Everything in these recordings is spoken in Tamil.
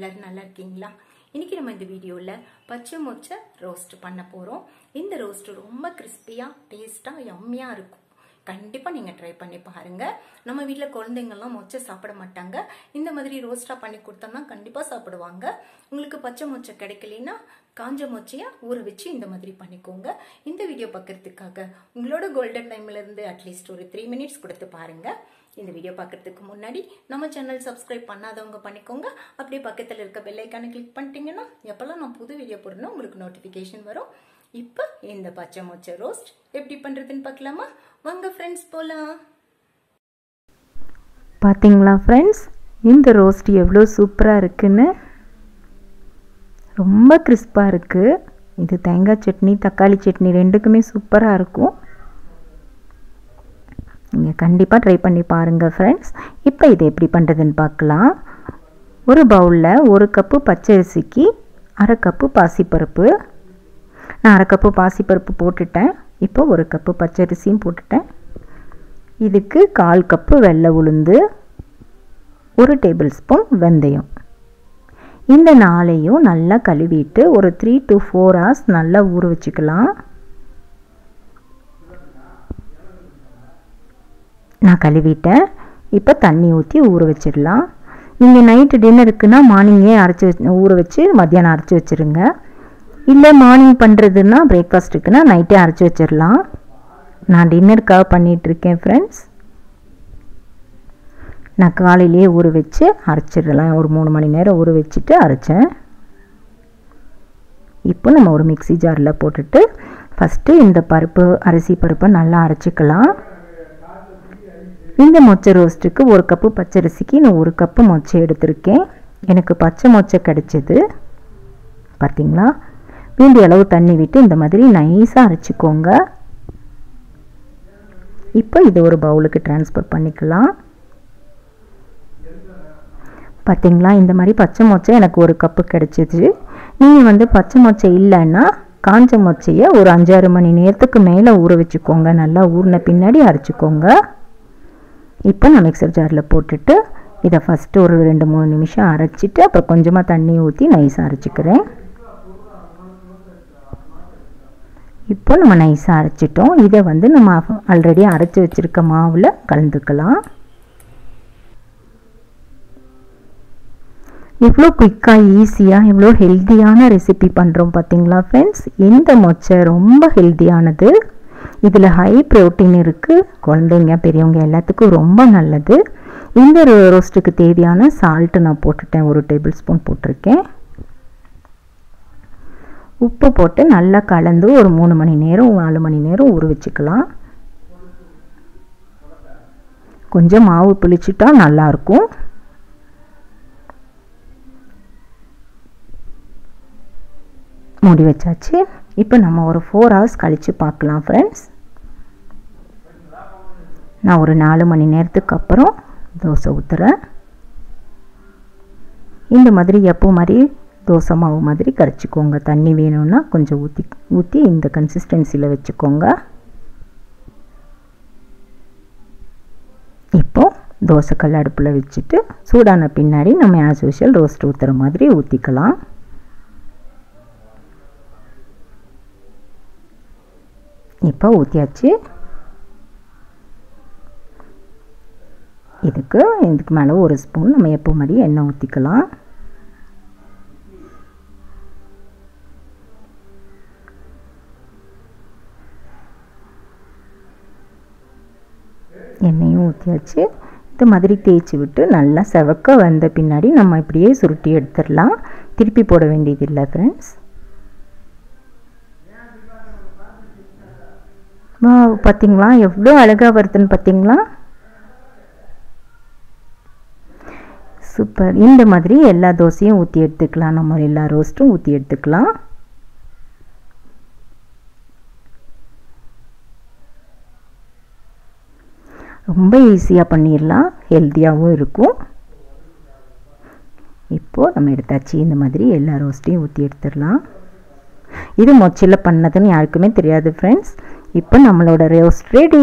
எல்லாரும் நல்லா இருக்கீங்களா இன்னைக்கு நம்ம இந்த வீடியோவில் பச்சை மொச்சை ரோஸ்ட் பண்ண போகிறோம் இந்த ரோஸ்ட் ரொம்ப கிறிஸ்பியாக டேஸ்ட்டாக யம்மியாக இருக்கும் கண்டிப்பாக நீங்கள் ட்ரை பண்ணி பாருங்க நம்ம வீட்டில் குழந்தைங்கள்லாம் மொச்சை சாப்பிட மாட்டாங்க இந்த மாதிரி ரோஸ்ட்டாக பண்ணி கொடுத்தோம்னா கண்டிப்பாக சாப்பிடுவாங்க உங்களுக்கு பச்சை மொச்சை கிடைக்கலனா காஞ்ச மொச்சையை ஊற வச்சு இந்த மாதிரி பண்ணிக்கோங்க இந்த வீடியோ பார்க்கறதுக்காக உங்களோட கோல்டன் டைம்ல இருந்து அட்லீஸ்ட் ஒரு த்ரீ மினிட்ஸ் கொடுத்து பாருங்க இந்த வீடியோ பார்க்கறதுக்கு முன்னாடி நம்ம சேனல் சப்ஸ்கிரைப் பண்ணாதவங்க பண்ணிக்கோங்க அப்படியே பக்கத்தில் இருக்க பெல் ஐக்கானை கிளிக் பண்ணிட்டீங்கன்னா எப்போல்லாம் நான் புது வீடியோ போடணும் உங்களுக்கு நோட்டிஃபிகேஷன் வரும் இப்போ இந்த பச்சை மொச்சை ரோஸ்ட் எப்படி பண்ணுறதுன்னு பார்க்கலாமா வாங்க ஃப்ரெண்ட்ஸ் போகலாம் பார்த்தீங்களா ஃப்ரெண்ட்ஸ் இந்த ரோஸ்ட் எவ்வளோ சூப்பராக இருக்குன்னு ரொம்ப கிறிஸ்பாக இருக்குது இது தேங்காய் சட்னி தக்காளி சட்னி ரெண்டுக்குமே சூப்பராக இருக்கும் நீங்கள் கண்டிப்பாக ட்ரை பண்ணி பாருங்கள் ஃப்ரெண்ட்ஸ் இப்போ இதை எப்படி பண்ணுறதுன்னு பார்க்கலாம் ஒரு பவுலில் ஒரு கப்பு பச்சரிசிக்கு அரை கப்பு பாசிப்பருப்பு நான் அரை கப்பு பாசிப்பருப்பு போட்டுட்டேன் இப்போ ஒரு கப்பு பச்சரிசியும் போட்டுட்டேன் இதுக்கு கால் கப்பு வெள்ளை உளுந்து ஒரு டேபிள் ஸ்பூன் வெந்தயம் இந்த நாளையும் நல்லா கழுவிட்டு ஒரு த்ரீ டு ஃபோர் ஹவர்ஸ் நல்லா ஊற வச்சுக்கலாம் நான் கழுவிட்டேன் இப்போ தண்ணி ஊற்றி ஊற வச்சிடலாம் நீங்கள் நைட்டு டின்னருக்குன்னா மார்னிங்கே அரைச்சி வச்சு ஊற வச்சு மத்தியானம் அரைச்சி வச்சுருங்க இல்லை மார்னிங் பண்ணுறதுன்னா பிரேக்ஃபாஸ்ட்டுக்குன்னா நைட்டே அரைச்சி வச்சிடலாம் நான் டின்னருக்காக பண்ணிகிட்ருக்கேன் ஃப்ரெண்ட்ஸ் நான் காலையிலேயே ஊற வச்சு அரைச்சிடலாம் ஒரு மூணு மணி நேரம் ஊற வச்சுட்டு அரைச்சேன் இப்போ நம்ம ஒரு மிக்சி ஜாரில் போட்டுட்டு ஃபஸ்ட்டு இந்த பருப்பு அரிசி பருப்பை நல்லா அரைச்சிக்கலாம் இந்த மொச்சை ரோஸ்ட்டுக்கு ஒரு கப்பு பச்சரிசிக்கு நான் ஒரு கப்பு மொச்சை எடுத்திருக்கேன் எனக்கு பச்சை மொச்சை கிடச்சிது பார்த்தீங்களா வேண்டிய அளவு தண்ணி விட்டு இந்த மாதிரி நைஸாக அரைச்சிக்கோங்க இப்போ இது ஒரு பவுலுக்கு ட்ரான்ஸ்ஃபர் பண்ணிக்கலாம் பார்த்தீங்களா இந்த மாதிரி பச்சை மொச்சை எனக்கு ஒரு கப்பு கிடச்சிது நீங்கள் வந்து பச்சை மொச்சை இல்லைன்னா காஞ்ச மொச்சையை ஒரு அஞ்சாறு மணி நேரத்துக்கு மேலே ஊற வச்சுக்கோங்க நல்லா ஊறின பின்னாடி அரைச்சிக்கோங்க இப்போ நான் மிக்சர் ஜாரில் போட்டுட்டு இதை ஃபஸ்ட்டு ஒரு ரெண்டு மூணு நிமிஷம் அரைச்சிட்டு அப்புறம் கொஞ்சமாக தண்ணி ஊற்றி நைஸாக அரைச்சிக்கிறேன் இப்போ நம்ம நைஸாக அரைச்சிட்டோம் இதை வந்து நம்ம ஆல்ரெடி அரைச்சி வச்சுருக்க மாவில் கலந்துக்கலாம் எவ்வளோ குயிக்காக ஈஸியாக எவ்வளோ ஹெல்த்தியான ரெசிபி பண்ணுறோம் பார்த்தீங்களா ஃப்ரெண்ட்ஸ் இந்த மொச்சை ரொம்ப ஹெல்த்தியானது இதில் ஹை ப்ரோட்டீன் இருக்குது குழந்தைங்க பெரியவங்க எல்லாத்துக்கும் ரொம்ப நல்லது இந்த ரோஸ்ட்டுக்கு தேவையான சால்ட்டு நான் போட்டுட்டேன் ஒரு டேபிள் ஸ்பூன் போட்டிருக்கேன் உப்பு போட்டு நல்லா கலந்து ஒரு மூணு மணி நேரம் நாலு மணி நேரம் ஊற வச்சுக்கலாம் கொஞ்சம் மாவு புளிச்சிட்டா நல்லாயிருக்கும் மூடி வச்சாச்சு இப்போ நம்ம ஒரு ஃபோர் ஹவர்ஸ் கழித்து பார்க்கலாம் ஃப்ரெண்ட்ஸ் நான் ஒரு நாலு மணி நேரத்துக்கு அப்புறம் தோசை ஊற்றுறேன் இந்த மாதிரி எப்போ மாதிரி தோசை மாவு மாதிரி கரைச்சிக்கோங்க தண்ணி வேணும்னா கொஞ்சம் ஊற்றி ஊற்றி இந்த கன்சிஸ்டன்சியில் வச்சுக்கோங்க இப்போ தோசைக்கல் அடுப்பில் வச்சுட்டு சூடான பின்னாடி நம்ம ஆஸ் யூஷுவல் ரோஸ்ட் ஊற்றுற மாதிரி ஊற்றிக்கலாம் இப்போ ஊற்றியாச்சு இதுக்கு இதுக்கு மேலே ஒரு ஸ்பூன் நம்ம எப்போ மாதிரி எண்ணெய் ஊற்றிக்கலாம் எண்ணெயும் ஊற்றியாச்சு இந்த மாதிரி தேய்ச்சி விட்டு நல்லா செவக்க வந்த பின்னாடி நம்ம இப்படியே சுருட்டி எடுத்துடலாம் திருப்பி போட வேண்டியதில்லை ஃப்ரெண்ட்ஸ் வா பார்த்தீங்களா எவ்வளோ அழகாக வருதுன்னு பார்த்தீங்களா சூப்பர் இந்த மாதிரி எல்லா தோசையும் ஊற்றி எடுத்துக்கலாம் நம்ம எல்லா ரோஸ்ட்டும் ஊற்றி எடுத்துக்கலாம் ரொம்ப ஈஸியாக பண்ணிடலாம் ஹெல்த்தியாகவும் இருக்கும் இப்போது நம்ம எடுத்தாச்சு இந்த மாதிரி எல்லா ரோஸ்ட்டையும் ஊற்றி எடுத்துடலாம் இது மொச்சில் பண்ணதுன்னு யாருக்குமே தெரியாது ஃப்ரெண்ட்ஸ் இப்போ நம்மளோட ரோஸ்ட் ரெடி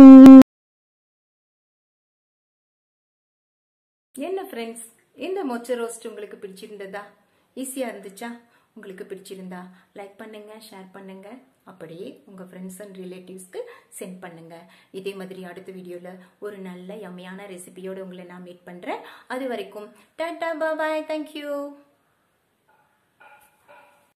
என்ன ஃப்ரெண்ட்ஸ் இந்த மொச்சை ரோஸ்ட் உங்களுக்கு பிடிச்சிருந்ததா ஈஸியாக இருந்துச்சா உங்களுக்கு பிடிச்சிருந்தா லைக் பண்ணுங்க ஷேர் பண்ணுங்க அப்படியே உங்க ஃப்ரெண்ட்ஸ் அண்ட் ரிலேட்டிவ்ஸ்க்கு சென்ட் பண்ணுங்க இதே மாதிரி அடுத்த வீடியோல ஒரு நல்ல யம்மியான ரெசிபியோட உங்களை நான் மீட் பண்றேன் அது வரைக்கும் டாடா பாய் தேங்க்யூ